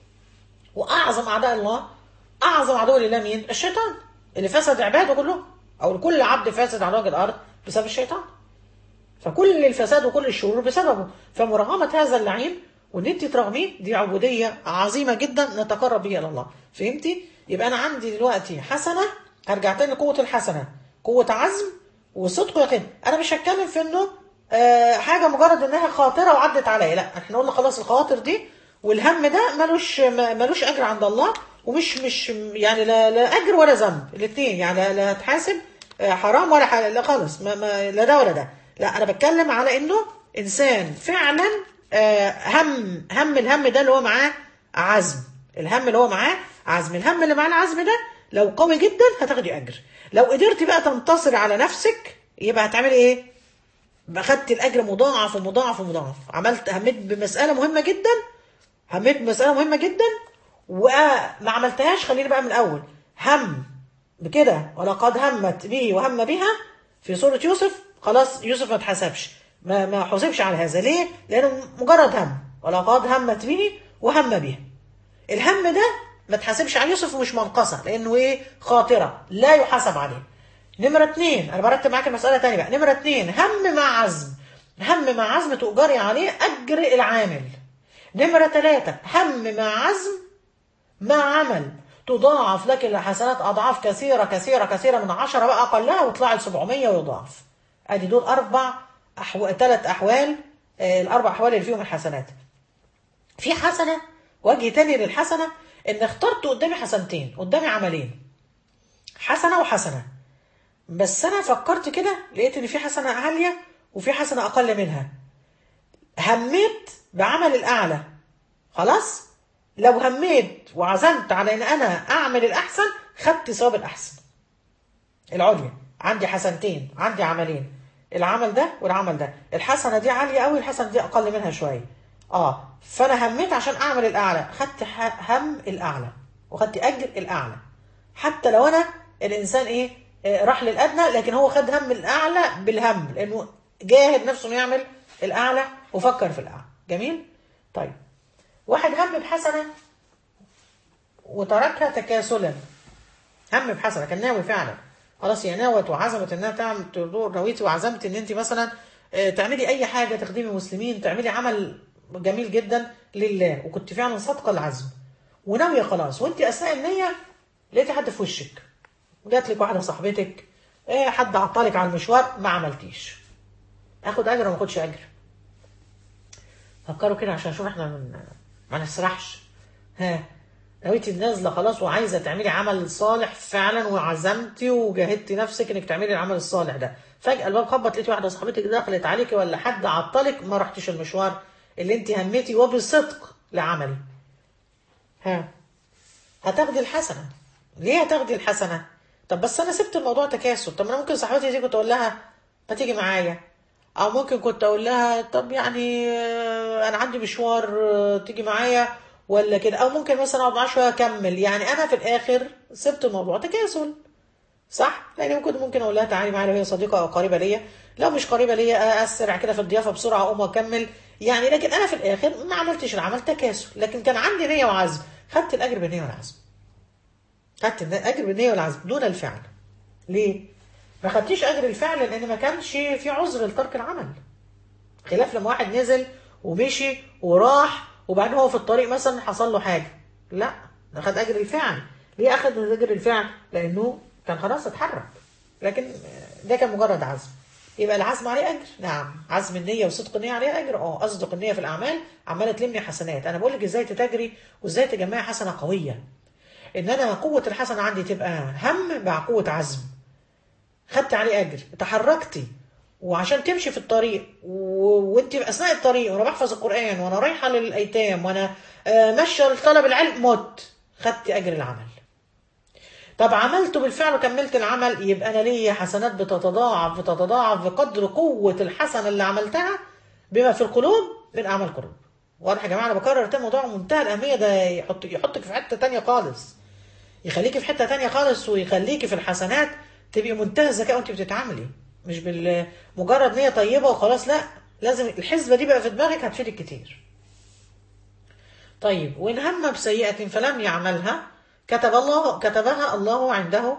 واعظم اعداء الله اعظم عدو لله مين الشيطان اللي فسد عباده كلهم او كل عبد فاسد على وجه الارض بسبب الشيطان فكل الفساد وكل الشرور بسببه فمراغمة هذا اللعين وان انت ترغميه دي عبودية عظيمة جدا نتقرب بيها الى الله فهمتي يبقى انا عندي دلوقتي حسنة هرجع تاني لقوة الحسنة قوة عزم وصدق ويقين انا مش هتكلم في انه آه حاجة مجرد انها خاطرة وعدت عليا لا احنا قلنا خلاص الخواطر دي والهم ده ملوش ما- ملوش اجر عند الله ومش مش يعني لا, لا اجر ولا ذنب الاثنين يعني لا, لا هتحاسب آه، حرام ولا حلال لا خالص ما ما لا ده ولا ده لا انا بتكلم على انه انسان فعلا آه، هم هم الهم ده اللي هو معاه عزم الهم اللي هو معاه عزم الهم اللي معاه العزم ده لو قوي جدا هتاخدي اجر لو قدرتي بقى تنتصري على نفسك يبقى هتعملي ايه يبقى خدت الاجر مضاعف ومضاعف ومضاعف عملت هميت بمساله مهمه جدا هميت بمساله مهمه جدا وما عملتهاش خليني بقى من الاول هم بكده ولقد همت به وهم بها في سورة يوسف خلاص يوسف ما اتحسبش ما ما حسبش على هذا ليه؟ لأنه مجرد هم ولقد همت به وهم بها الهم ده ما اتحسبش على يوسف ومش منقصة لأنه إيه خاطرة لا يحاسب عليه نمرة اتنين أنا برتب معاك المسألة تاني بقى نمرة اتنين هم مع عزم هم مع عزم تؤجري عليه أجر العامل نمرة ثلاثة هم مع عزم مع عمل تضاعف لك الحسنات أضعاف كثيرة كثيرة كثيرة من عشرة بقى أقلها وطلع ل 700 ويضاعف أدي دول أربع أحو... ثلاث أحوال آه، الأربع أحوال اللي فيهم الحسنات في حسنة وجه تاني للحسنة إن اخترت قدامي حسنتين قدامي عملين حسنة وحسنة بس أنا فكرت كده لقيت إن في حسنة عالية وفي حسنة أقل منها هميت بعمل الأعلى خلاص لو هميت وعزمت على ان انا اعمل الاحسن خدت ثواب الاحسن العليا عندي حسنتين عندي عملين العمل ده والعمل ده الحسنه دي عاليه قوي الحسنه دي اقل منها شويه اه فانا هميت عشان اعمل الاعلى خدت ح- هم الاعلى وخدت اجر الاعلى حتى لو انا الانسان ايه آه، راح للادنى لكن هو خد هم الاعلى بالهم لانه جاهد نفسه انه يعمل الاعلى وفكر في الاعلى جميل طيب واحد هم بحسنة وتركها تكاسلا هم بحسنة كان ناوي فعلا خلاص هي نوت وعزمت انها تعمل تدور نويتي وعزمت ان انت مثلا آه، تعملي اي حاجه تخدمي المسلمين تعملي عمل جميل جدا لله وكنت فعلا صادقه العزم وناويه خلاص وانت اثناء النيه لقيتي حد في وشك جات لك واحده صاحبتك ايه حد عطلك على المشوار ما عملتيش اخد اجر وما اخدش اجر فكروا كده عشان نشوف احنا من ما نسرحش ها نويتي نازله خلاص وعايزه تعملي عمل صالح فعلا وعزمتي وجاهدتي نفسك انك تعملي العمل الصالح ده فجاه الباب خبط لقيتي واحده صاحبتك دخلت عليكي ولا حد عطلك ما رحتيش المشوار اللي انت هميتي وبصدق لعملي ها هتاخدي الحسنه ليه هتاخدي الحسنه طب بس انا سبت الموضوع تكاسل طب انا ممكن صاحبتي دي كنت اقول لها ما تيجي معايا او ممكن كنت اقول لها طب يعني آه، انا عندي مشوار آه، تيجي معايا ولا كده او ممكن مثلا اقعد معاها شويه اكمل يعني انا في الاخر سبت الموضوع تكاسل صح يعني ممكن ممكن اقول لها تعالي معايا لو هي صديقه او قريبه ليا لو مش قريبه ليا اسرع كده في الضيافه بسرعه اقوم واكمل يعني لكن انا في الاخر ما عملتش العمل تكاسل لكن كان عندي نيه وعزم خدت الاجر بالنيه والعزم خدت الاجر بالنيه والعزم دون الفعل ليه ما خدتيش اجر الفعل لان ما كانش في عذر لترك العمل خلاف لما واحد نزل ومشي وراح وبعدين هو في الطريق مثلا حصل له حاجه لا ده خد اجر الفعل ليه اخد اجر الفعل لانه كان خلاص اتحرك لكن ده كان مجرد عزم يبقى العزم عليه اجر نعم عزم النيه وصدق النيه عليه اجر اه اصدق النيه في الاعمال عماله تلمي حسنات انا بقول لك ازاي تتاجري وازاي تجمعي حسنه قويه ان انا قوه الحسنه عندي تبقى هم مع قوه عزم خدت عليه اجر تحركتي وعشان تمشي في الطريق و... وانت في اثناء الطريق وانا بحفظ القران وانا رايحه للايتام وانا آه، ماشيه لطلب العلم مت خدت اجر العمل طب عملته بالفعل وكملت العمل يبقى انا ليا حسنات بتتضاعف بتتضاعف بقدر قوه الحسنه اللي عملتها بما في القلوب من اعمال القلوب واضح يا جماعه انا بكرر تاني موضوع منتهى الاهميه ده يحط يحطك في حته تانية خالص يخليكي في حته تانية خالص ويخليكي في الحسنات تبقي منتهى الذكاء وانت بتتعاملي مش بالمجرد نيه طيبه وخلاص لا لازم الحسبه دي بقى في دماغك هتفيدك كتير طيب وإن هم بسيئة فلم يعملها كتب الله كتبها الله عنده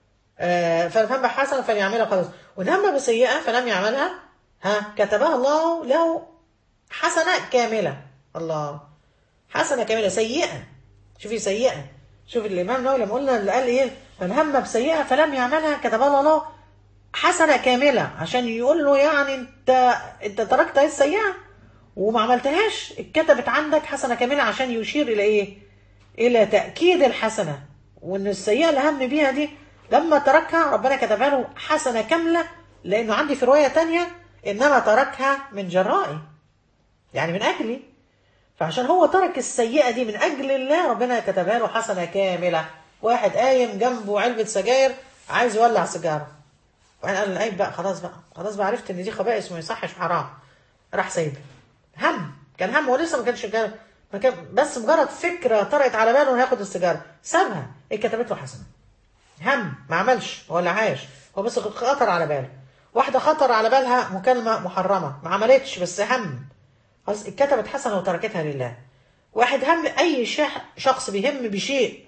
آه، فإن هم بحسنة فليعملها خلاص وإن هم بسيئة فلم يعملها ها كتبها الله له حسنة كاملة الله حسنة كاملة سيئة شوفي سيئة شوف الإمام النووي لما قلنا اللي قال إيه من هم بسيئة فلم يعملها كتبها الله حسنة كاملة عشان يقول له يعني أنت أنت تركت هذه السيئة وما عملتهاش اتكتبت عندك حسنة كاملة عشان يشير إلى إيه؟ إلى تأكيد الحسنة وإن السيئة اللي هم بيها دي لما تركها ربنا كتبها له حسنة كاملة لأنه عندي في رواية تانية إنما تركها من جرائي يعني من أجلي فعشان هو ترك السيئة دي من أجل الله ربنا كتبها له حسنة كاملة واحد قايم جنبه علبة سجاير عايز يولع سيجارة وأنا قال العيب بقى خلاص بقى خلاص بقى عرفت إن دي خبائث وما يصحش حرام راح سايبها هم كان هم ولسه ما كانش كان ما كان بس مجرد فكرة طرقت على باله إنه هياخد السيجارة سابها إيه كتبت له حسنة هم ما عملش ولا عاش هو بس خطر على باله واحدة خطر على بالها مكالمة محرمة ما عملتش بس هم خلاص اتكتبت حسنة وتركتها لله واحد هم أي شح- شخص بيهم بشيء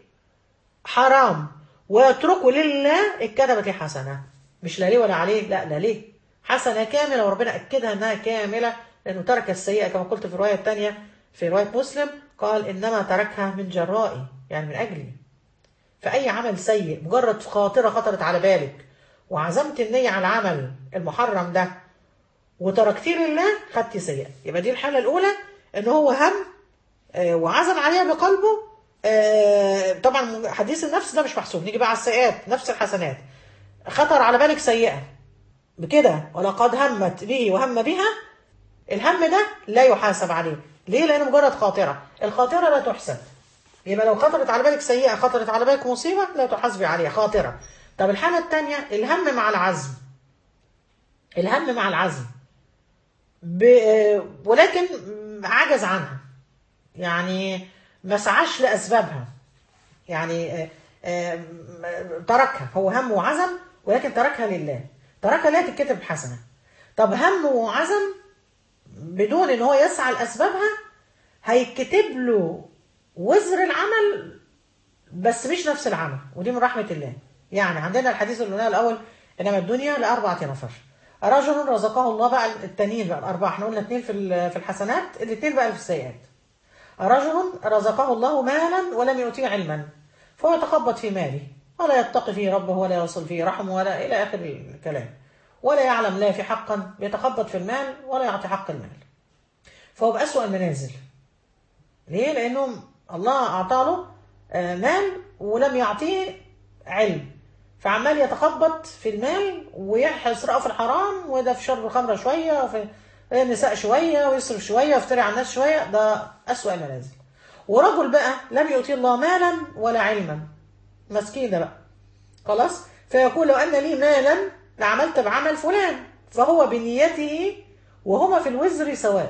حرام ويتركه لله اتكتبت لي حسنة مش لا ليه ولا عليه لا لا ليه حسنة كاملة وربنا أكدها إنها كاملة لأنه ترك السيئة كما قلت في الرواية الثانية في رواية مسلم قال إنما تركها من جرائي يعني من أجلي فأي عمل سيء مجرد خاطرة خطرت على بالك وعزمت النية على العمل المحرم ده وتركتيه لله خدتي سيئة يبقى دي الحالة الأولى إن هو هم آه، وعزم عليها بقلبه آه، طبعا حديث النفس ده مش محسوب نيجي بقى على السيئات نفس الحسنات خطر على بالك سيئة بكده ولقد همت به وهم بها الهم ده لا يحاسب عليه ليه لأنه مجرد خاطرة الخاطرة لا تحسب يبقى لو خطرت على بالك سيئة خطرت على بالك مصيبة لا تحاسبي عليها خاطرة طب الحالة الثانية الهم مع العزم الهم مع العزم ب... آه، ولكن عجز عنها يعني ما سعاش لأسبابها يعني آه، آه، تركها هو هم وعزم ولكن تركها لله تركها لا تتكتب حسنة طب هم وعزم بدون ان هو يسعى لأسبابها هيتكتب له وزر العمل بس مش نفس العمل ودي من رحمة الله يعني عندنا الحديث اللي قلناه الأول إنما الدنيا لأربعة نفر رجل رزقه الله بقى التانيين بقى الأربعة احنا قلنا اتنين في ال- في الحسنات الاتنين بقى في السيئات رجل رزقه الله مالا ولم يؤتيه علما فهو يتخبط في ماله ولا يتقي فيه ربه ولا يصل فيه رحمه ولا إلى آخر الكلام ولا يعلم لا في حقا يتخبط في المال ولا يعطي حق المال فهو بأسوأ المنازل ليه؟ لأنه الله أعطى له آه، مال ولم يعطيه علم فعمال يتخبط في المال ويسرقه في الحرام وده في شرب الخمرة شوية وفي النساء شوية ويصرف شوية ويفتري على الناس شوية ده أسوأ المنازل ورجل بقى لم يؤتي الله مالا ولا علما مسكين ده بقى خلاص فيقول لو أن لي مالا لعملت بعمل فلان فهو بنيته وهما في الوزر سواء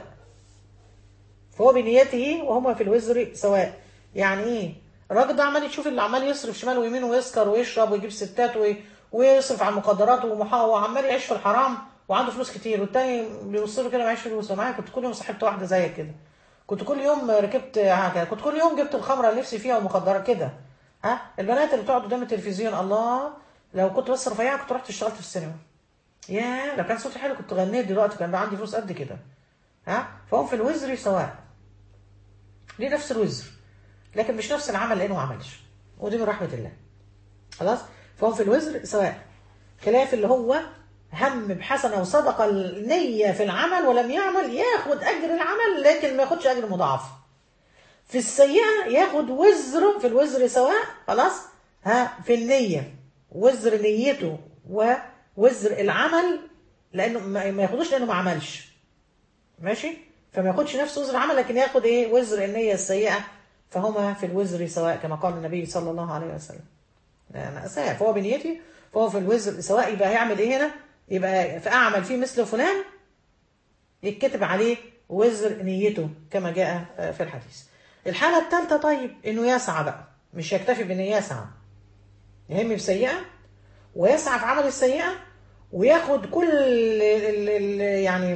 فهو بنيته وهما في الوزر سواء يعني ايه الراجل ده عمال يشوف اللي عمال يصرف شمال ويمين ويسكر ويشرب ويجيب ستات وي... ويصرف على المخدرات ومحا- وعمال يعيش في الحرام وعنده فلوس كتير والتاني بيبص له كده معيش فلوس معايا كنت كل يوم صاحبت واحده زيك كده كنت كل يوم ركبت هكذا كنت كل يوم جبت الخمره اللي نفسي فيها والمخدرات كده ها البنات اللي بتقعد قدام التلفزيون الله لو كنت بس رفيعه كنت رحت اشتغلت في السينما يا لو كان صوتي حلو كنت غنيت دلوقتي كان بقى عندي فلوس قد كده ها فهم في الوزر سواء ليه نفس الوزر لكن مش نفس العمل لانه ما عملش ودي من رحمه الله خلاص فهم في الوزر سواء خلاف اللي هو هم بحسنه وصدق النيه في العمل ولم يعمل ياخد اجر العمل لكن ما ياخدش اجر مضاعف في السيئه ياخد وزر في الوزر سواء خلاص ها في النيه وزر نيته ووزر العمل لانه ما ما ياخدوش لانه ما عملش ماشي فما ياخدش نفس وزر العمل لكن ياخد ايه وزر النية السيئة فهما في الوزر سواء كما قال النبي صلى الله عليه وسلم مأساة فهو بنيتي فهو في الوزر سواء يبقى هيعمل ايه هنا يبقى فأعمل فيه مثل فلان يتكتب عليه وزر نيته كما جاء في الحديث الحالة الثالثة طيب انه يسعى بقى مش يكتفي بانه يسعى يهم بسيئة ويسعى في عمل السيئة وياخد كل ال ال يعني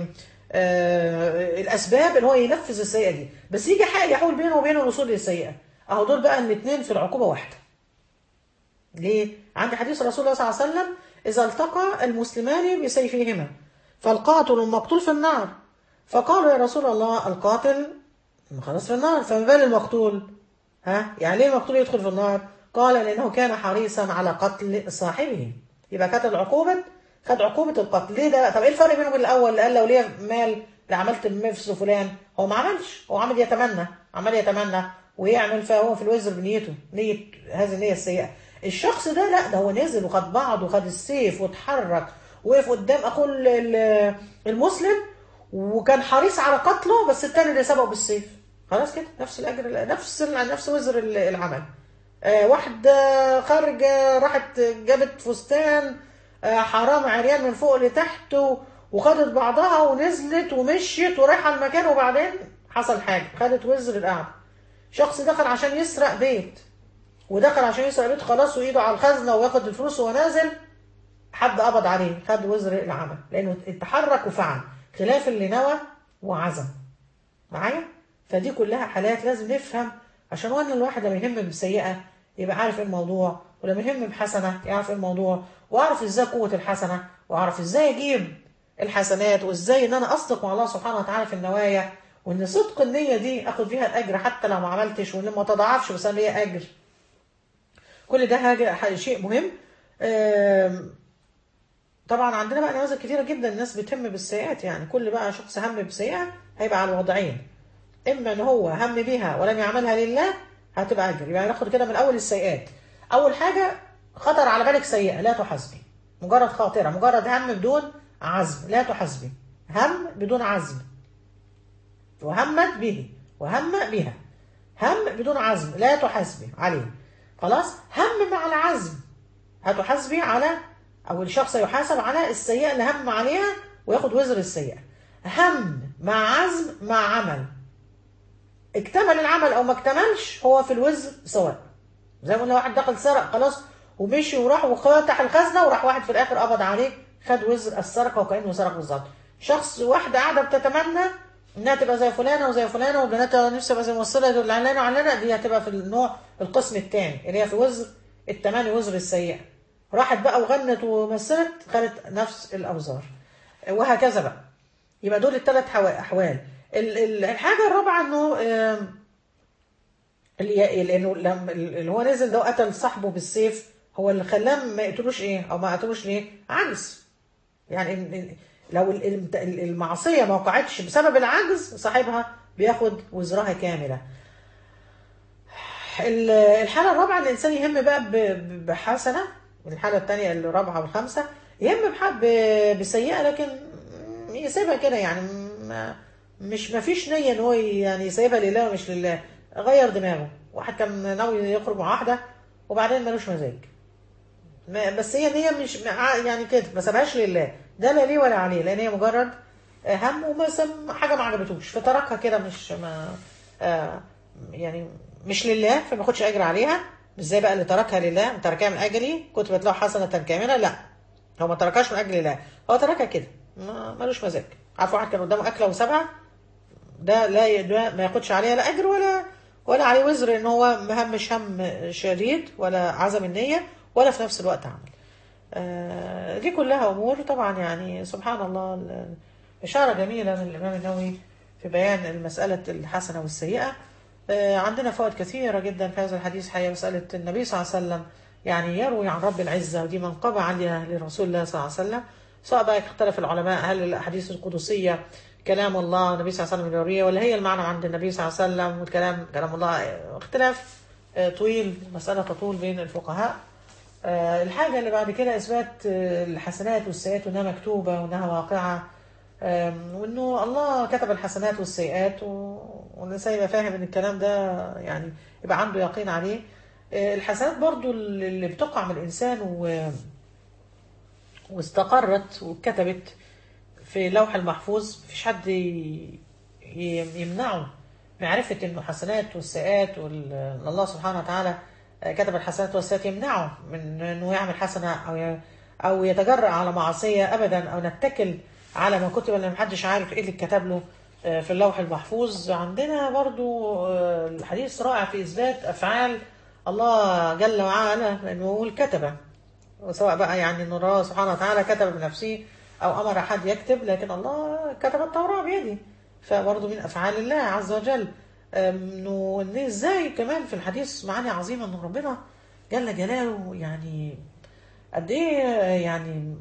آه الاسباب اللي هو ينفذ السيئه دي بس يجي حق يحول بينه وبين الوصول للسيئه اهو دول بقى الاثنين في العقوبه واحده ليه عند حديث رسول الله صلى الله عليه وسلم اذا التقى المسلمان بسيفيهما فالقاتل المقتول في النار فقالوا يا رسول الله القاتل خلاص في النار فما بال المقتول ها يعني ليه المقتول يدخل في النار قال لانه كان حريصا على قتل صاحبه يبقى كانت العقوبه خد عقوبه القتل ليه ده طب ايه الفرق بينه وبين الاول اللي قال لو ليه مال لعملت المفس فلان هو ما عملش هو عمل يتمنى عمال يتمنى ويعمل فهو في الوزر بنيته نيه هذه النيه السيئه الشخص ده لا ده هو نزل وخد بعض وخد السيف واتحرك وقف قدام اخوه المسلم وكان حريص على قتله بس التاني اللي سبقه بالسيف خلاص كده نفس الاجر نفس نفس وزر العمل آه واحدة خارج راحت جابت فستان آه حرام عريان من فوق لتحت وخدت بعضها ونزلت ومشيت ورايحة المكان وبعدين حصل حاجة خدت وزر القعدة شخص دخل عشان يسرق بيت ودخل عشان يسرق بيت خلاص وايده على الخزنة وياخد الفلوس وهو نازل حد قبض عليه خد وزر العمل لانه اتحرك وفعل خلاف اللي نوى وعزم معايا فدي كلها حالات لازم نفهم عشان وانا الواحد لما يهم بسيئة يبقى عارف ايه الموضوع ولما يهم بحسنة يعرف ايه الموضوع واعرف ازاي قوة الحسنة واعرف ازاي اجيب الحسنات وازاي ان انا اصدق مع الله سبحانه وتعالى في النوايا وان صدق النية دي اخد فيها الاجر حتى لو ما عملتش وان ما تضاعفش بس انا ليا اجر كل ده حاجة شيء مهم طبعا عندنا بقى نماذج كتيرة جدا الناس بتهم بالسيئات يعني كل بقى شخص هم بسيئة هيبقى على وضعين اما ان هو هم بها ولم يعملها لله هتبقى اجر يبقى ناخد كده من اول السيئات اول حاجه خطر على بالك سيئه لا تحاسبي مجرد خاطره مجرد هم بدون عزم لا تحاسبي هم بدون عزم وهمت به وهم بها هم بدون عزم لا تحاسبي عليه خلاص هم مع العزم هتحاسبي على او الشخص يحاسب على السيئه اللي هم عليها وياخد وزر السيئه هم مع عزم مع عمل اكتمل العمل او ما اكتملش هو في الوزر سواء زي ما قلنا واحد دخل سرق خلاص ومشي وراح وفتح الخزنه وراح واحد في الاخر قبض عليه خد وزر السرقه وكانه سرق بالظبط شخص واحده قاعده بتتمنى انها تبقى زي فلانه وزي فلانه وبناتها نفسها تبقى زي موصله علانه وعلانه دي هتبقى في النوع القسم الثاني اللي هي في وزر التماني وزر السيئه راحت بقى وغنت ومثلت خدت نفس الاوزار وهكذا بقى يبقى دول الثلاث احوال الحاجه الرابعه انه لانه لما اللي هو نزل ده وقتل صاحبه بالسيف هو اللي خلاه ما يقتلوش ايه او ما قتلوش ليه عجز يعني لو المعصيه ما وقعتش بسبب العجز صاحبها بياخد وزرها كامله الحاله الرابعه الانسان يهم بقى بحسنه الحاله الثانيه الرابعه والخامسه يهم بسيئه لكن يسيبها كده يعني ما مش ما فيش نية ان هو يعني يسيبها لله ومش لله غير دماغه واحد كان ناوي يخرج مع واحدة وبعدين ملوش مزاج بس هي نية مش يعني كده ما سابهاش لله ده لا ليه ولا عليه لان هي مجرد هم ومثلا حاجة ما عجبتوش فتركها كده مش ما آه يعني مش لله فما ياخدش اجر عليها مش زي بقى اللي تركها لله تركها من اجلي كتبت له حسنة كاملة لا هو ما تركهاش من اجل الله هو تركها كده ملوش مزاج عارف واحد كان قدامه اكله وسابها ده لا ده ما ياخدش عليها لا اجر ولا ولا عليه وزر ان هو هم مش هم شديد ولا عزم النيه ولا في نفس الوقت عمل. آه دي كلها امور طبعا يعني سبحان الله اشاره جميله من الامام النووي في بيان المساله الحسنه والسيئه. آه عندنا فوائد كثيره جدا في هذا الحديث حقيقه مساله النبي صلى الله عليه وسلم يعني يروي عن رب العزه ودي منقبه عاليه لرسول الله صلى الله عليه وسلم سواء بقى اختلف العلماء هل الاحاديث القدسيه كلام الله النبي صلى الله عليه وسلم اليورية ولا هي المعنى عند النبي صلى الله عليه وسلم والكلام كلام الله اختلاف طويل مسألة تطول بين الفقهاء الحاجة اللي بعد كده إثبات الحسنات والسيئات وإنها مكتوبة وإنها واقعة وإنه الله كتب الحسنات والسيئات والإنسان يبقى فاهم إن الكلام ده يعني يبقى عنده يقين عليه الحسنات برضو اللي بتقع من الإنسان و... واستقرت وكتبت في لوح المحفوظ مفيش حد يمنعه معرفة انه حسنات والسيئات وان الله سبحانه وتعالى كتب الحسنات والسيئات يمنعه من انه يعمل حسنة او او يتجرأ على معصية ابدا او نتكل على ما كتب اللي محدش عارف ايه اللي اتكتب له آه، في اللوح المحفوظ عندنا برضو آه، الحديث رائع في اثبات افعال الله جل وعلا لانه يقول كتب سواء بقى يعني ان الله سبحانه وتعالى كتب بنفسه او امر حد يكتب لكن الله كتب التوراه بيده فبرضه من افعال الله عز وجل انه ان ازاي كمان في الحديث معاني عظيمه ان ربنا جل جلاله يعني قد ايه يعني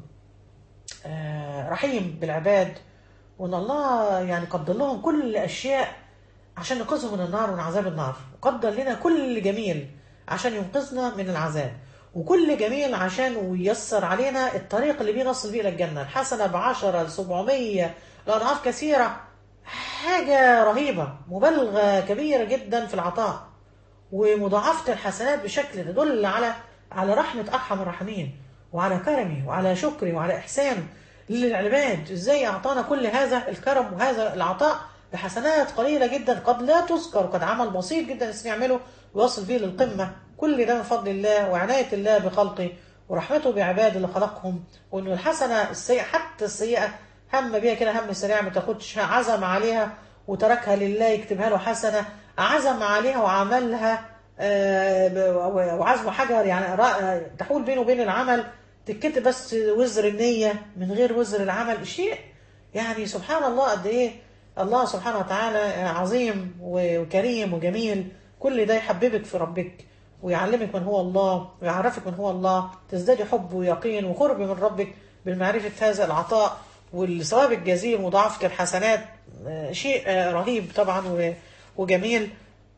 آه، رحيم بالعباد وان الله يعني قدر لهم كل اشياء عشان ينقذهم من النار ومن عذاب النار وقدر لنا كل جميل عشان ينقذنا من العذاب وكل جميل عشان وييسر علينا الطريق اللي بيه نصل بيه الى الجنه الحسنه بعشرة لسبعمية لاضعاف كثيره حاجه رهيبه مبالغه كبيره جدا في العطاء ومضاعفه الحسنات بشكل تدل على على رحمه ارحم الراحمين وعلى كرمه وعلى شكره وعلى احسانه للعباد ازاي اعطانا كل هذا الكرم وهذا العطاء بحسنات قليله جدا قد لا تذكر وقد عمل بسيط جدا الانسان يعمله ويصل به للقمه كل ده من فضل الله وعنايه الله بخلقه ورحمته بعباده اللي خلقهم وانه الحسنه السيئه حتى السيئه هم بيها كده هم سريع ما تاخدش عزم عليها وتركها لله يكتبها له حسنه عزم عليها وعملها آه، وعزم حجر يعني را- تحول بينه وبين العمل تتكتب بس وزر النية من غير وزر العمل شيء يعني سبحان الله قد ايه الله سبحانه وتعالى عظيم وكريم وجميل كل ده يحببك في ربك ويعلمك من هو الله ويعرفك من هو الله تزدادي حب ويقين وقرب من ربك بالمعرفة هذا العطاء والثواب الجزيل مضاعفة الحسنات آه، شيء آه، رهيب طبعا و- وجميل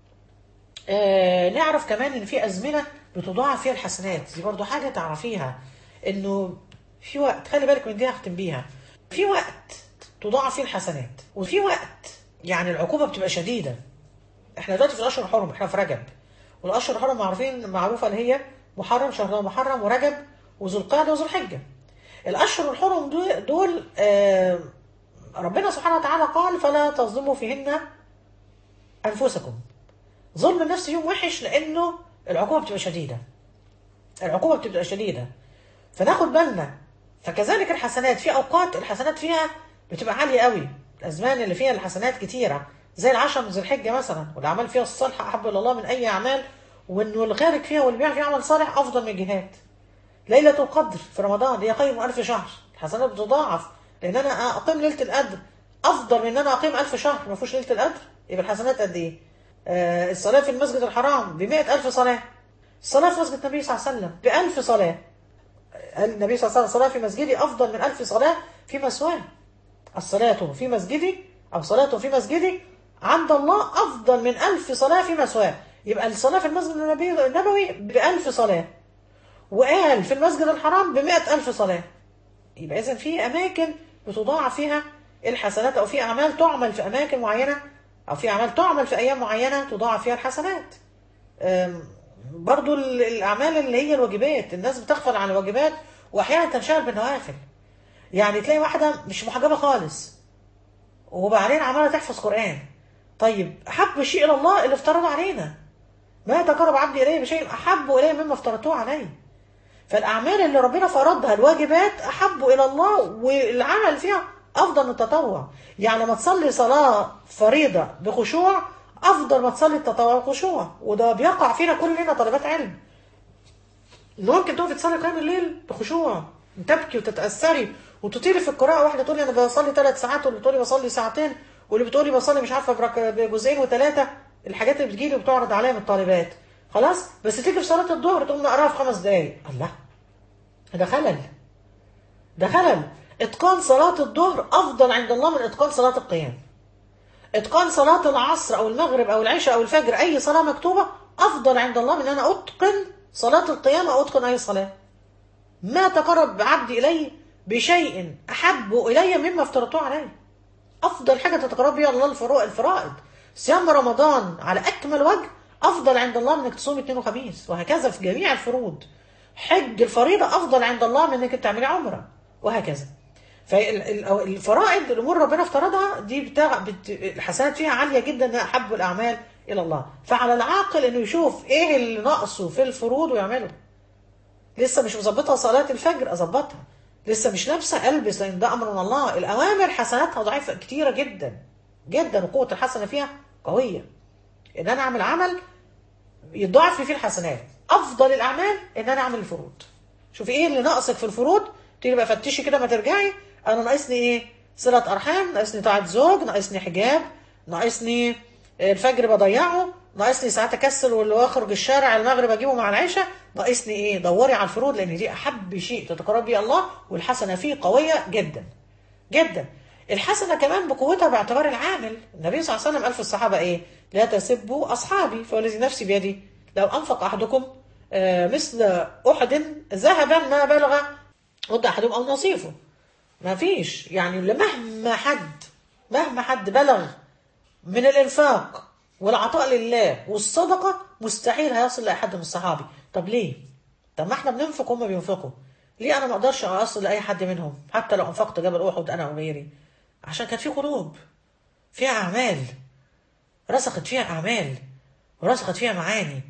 آه، نعرف كمان ان في ازمنه بتضاعف فيها الحسنات دي برضو حاجه تعرفيها انه في وقت خلي بالك من دي هختم بيها في وقت تضاعف فيه الحسنات وفي وقت يعني العقوبه بتبقى شديده احنا دلوقتي في الاشهر الحرم احنا في رجب والاشهر الحرم معروفين معروفه اللي هي محرم شهر محرم ورجب وذو القعده وذو الحجه الاشهر الحرم دول, دول آه ربنا سبحانه وتعالى قال فلا تظلموا فيهن انفسكم ظلم النفس يوم وحش لانه العقوبه بتبقى شديده العقوبه بتبقى شديده فناخد بالنا فكذلك الحسنات في اوقات الحسنات فيها بتبقى عاليه قوي الازمان اللي فيها الحسنات كتيره زي العشر من ذي الحجه مثلا والاعمال فيها الصالحه احب الى الله من اي اعمال وانه الخارج فيها واللي بيعمل فيها عمل صالح افضل من الجهاد ليله القدر في رمضان هي خير من الف شهر الحسنات بتضاعف لان انا اقيم ليله القدر افضل من ان انا اقيم الف شهر ما فيهوش ليله القدر يبقى الحسنات قد ايه آه الصلاه في المسجد الحرام ب الف صلاه الصلاه في مسجد النبي صلى الله عليه وسلم بألف صلاه النبي صلى الله عليه وسلم صلاة في مسجدي أفضل من ألف صلاة في مسواه الصلاة في مسجدي أو صلاة في مسجدي عند الله أفضل من ألف صلاة في مسواه يبقى الصلاة في المسجد النبي النبوي بألف صلاة وقال في المسجد الحرام بمئة ألف صلاة يبقى إذا في أماكن بتضاعف فيها الحسنات أو في أعمال تعمل في أماكن معينة أو في أعمال تعمل في أيام معينة تضاعف فيها الحسنات أم، برضو ال- الأعمال اللي هي الواجبات الناس بتغفل عن الواجبات وأحيانا تنشغل بالنوافل يعني تلاقي واحدة مش محجبة خالص وبعدين عمالة تحفظ قرآن طيب أحب شيء إلى الله اللي افترض علينا ما تقرب عبدي إليه بشيء أحب إليه مما افترضته عليه فالأعمال اللي ربنا فرضها الواجبات أحب إلى الله والعمل فيها أفضل من التطوع يعني لما تصلي صلاة فريضة بخشوع أفضل ما تصلي التطوع بخشوع وده بيقع فينا كلنا طالبات علم اللي ممكن تقفي تصلي قيام الليل بخشوع تبكي وتتأثري وتطيري في القراءة واحدة تقولي أنا بصلي ثلاث ساعات واللي بتقولي بصلي ساعتين واللي بتقولي بصلي مش عارفة برك- بجزئين وثلاثة الحاجات اللي بتجيلي وبتعرض عليا من الطالبات خلاص بس تيجي في صلاة الظهر تقوم نقراها في خمس دقايق الله ده خلل ده خلل اتقان صلاة الظهر افضل عند الله من اتقان صلاة القيام اتقان صلاة العصر او المغرب او العشاء او الفجر اي صلاة مكتوبة افضل عند الله من ان انا اتقن صلاة القيام او اتقن اي صلاة ما تقرب عبدي الي بشيء احب الي مما افترضته عليه افضل حاجة تتقرب بها الله الفروق الفرائض صيام رمضان على اكمل وجه افضل عند الله من انك تصوم اثنين وخميس وهكذا في جميع الفروض حج الفريضة افضل عند الله من انك تعملي عمرة وهكذا فالفرائض الامور ربنا افترضها دي بتاع بت... الحسنات فيها عاليه جدا انها احب الاعمال الى الله فعلى العاقل انه يشوف ايه اللي ناقصه في الفروض ويعمله لسه مش مظبطها صلاه الفجر اظبطها لسه مش لابسه البس لان ده امر من الله الاوامر حسناتها ضعيفه كتيره جدا جدا وقوه الحسنه فيها قويه ان انا اعمل عمل يضاعف لي فيه الحسنات افضل الاعمال ان انا اعمل الفروض شوفي ايه اللي ناقصك في الفروض تيجي بقى فتشي كده ما ترجعي انا ناقصني ايه صله ارحام ناقصني طاعه زوج ناقصني حجاب ناقصني الفجر بضيعه ناقصني ساعات اكسل واللي واخرج الشارع المغرب اجيبه مع العشاء ناقصني ايه دوري على الفروض لان دي احب شيء تتقرب بيه الله والحسنه فيه قويه جدا جدا الحسنه كمان بقوتها باعتبار العامل النبي صلى الله عليه وسلم قال في الصحابه ايه لا تسبوا اصحابي فوالذي نفسي بيدي لو انفق احدكم آه، مثل احد ذهبا ما بلغ مد احدهم او نصيفه ما فيش يعني مهما حد مهما حد بلغ من الانفاق والعطاء لله والصدقه مستحيل هيصل لاحد من الصحابي طب ليه طب ما احنا بننفق وهم بينفقوا ليه انا ما اقدرش اصل لاي حد منهم حتى لو انفقت جبل احد انا وغيري عشان كان في قلوب فيها اعمال رسخت فيها اعمال ورسخت فيها معاني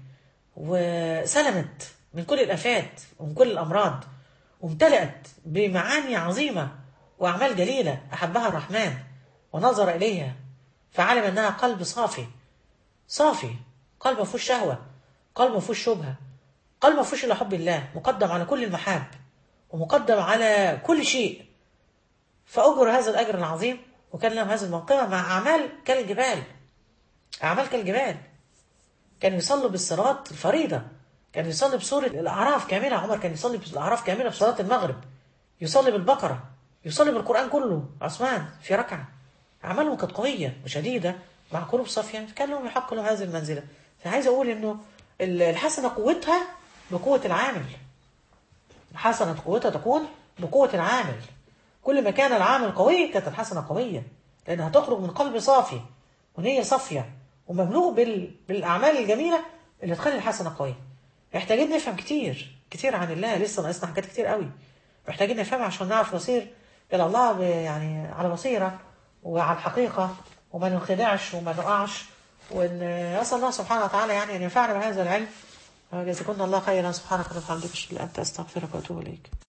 وسلمت من كل الافات ومن كل الامراض وامتلأت بمعاني عظيمه واعمال جليله احبها الرحمن ونظر اليها فعلم انها قلب صافي صافي قلب ما فيهوش شهوه قلب ما فيهوش شبهه قلب ما فيهوش الا حب الله مقدم على كل المحاب ومقدم على كل شيء فأجر هذا الأجر العظيم وكان لهم هذه المنقبة مع أعمال كالجبال أعمال كالجبال كانوا يصلوا بالصلاة الفريضة كان يصلي بسورة الأعراف كاملة عمر كان يصلي بالأعراف كاملة في صلاة المغرب يصلي بالبقرة يصلي بالقرآن كله عثمان في ركعة أعمالهم كانت قوية وشديدة مع قلوب صافية كان لهم يحق لهم هذه المنزلة فعايز أقول إنه الحسنة قوتها بقوة العامل الحسنة قوتها تكون بقوة العامل كل ما كان العامل قوي كانت الحسنة قوية لأنها تخرج من قلب صافي ونية صافية ومملوء بال... بالأعمال الجميلة اللي تخلي الحسنة قوية محتاجين نفهم كتير كتير عن الله لسه ناقصنا حاجات كتير قوي محتاجين نفهم عشان نعرف نصير إلى الله ب... يعني على بصيرة وعلى الحقيقة وما ننخدعش وما نقعش وإن أسأل الله سبحانه وتعالى يعني أن ينفعنا بهذا العلم جزاكم الله خيرا سبحانك اللهم وبحمدك أشهد أن لا إله إلا أنت أستغفرك وأتوب إليك